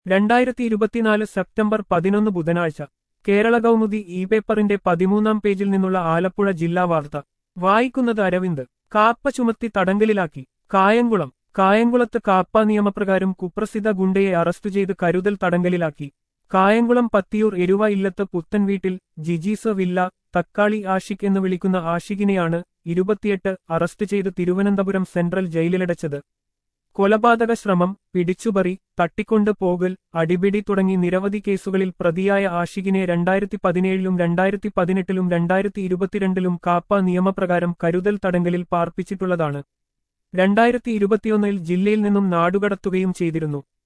രണ്ടായിരത്തി ഇരുപത്തിനാല് സെപ്റ്റംബർ പതിനൊന്ന് ബുധനാഴ്ച കേരള കൗമുദി ഇ പേപ്പറിന്റെ പതിമൂന്നാം പേജിൽ നിന്നുള്ള ആലപ്പുഴ ജില്ലാ വാർത്ത വായിക്കുന്നത് അരവിന്ദ് കാപ്പ ചുമത്തി തടങ്കലിലാക്കി കായംകുളം കായംകുളത്ത് കാപ്പ നിയമപ്രകാരം കുപ്രസിദ്ധ ഗുണ്ടയെ അറസ്റ്റ് ചെയ്ത് കരുതൽ തടങ്കലിലാക്കി കായംകുളം പത്തിയൂർ എരുവ ഇല്ലത്ത് പുത്തൻ വീട്ടിൽ ജിജീസ് വില്ല തക്കാളി ആഷിഖ് എന്ന് വിളിക്കുന്ന ആഷിഖിനെയാണ് ഇരുപത്തിയെട്ട് അറസ്റ്റ് ചെയ്ത് തിരുവനന്തപുരം സെൻട്രൽ ജയിലിലടച്ചത് കൊലപാതക ശ്രമം പിടിച്ചുപറി തട്ടിക്കൊണ്ടു പോകൽ അടിപിടി തുടങ്ങി നിരവധി കേസുകളിൽ പ്രതിയായ ആഷിഖിനെ രണ്ടായിരത്തി പതിനേഴിലും രണ്ടായിരത്തി പതിനെട്ടിലും രണ്ടായിരത്തി ഇരുപത്തിരണ്ടിലും കാപ്പ നിയമപ്രകാരം കരുതൽ തടങ്കലിൽ പാർപ്പിച്ചിട്ടുള്ളതാണ് രണ്ടായിരത്തി ഇരുപത്തിയൊന്നിൽ ജില്ലയിൽ നിന്നും നാടുകടത്തുകയും ചെയ്തിരുന്നു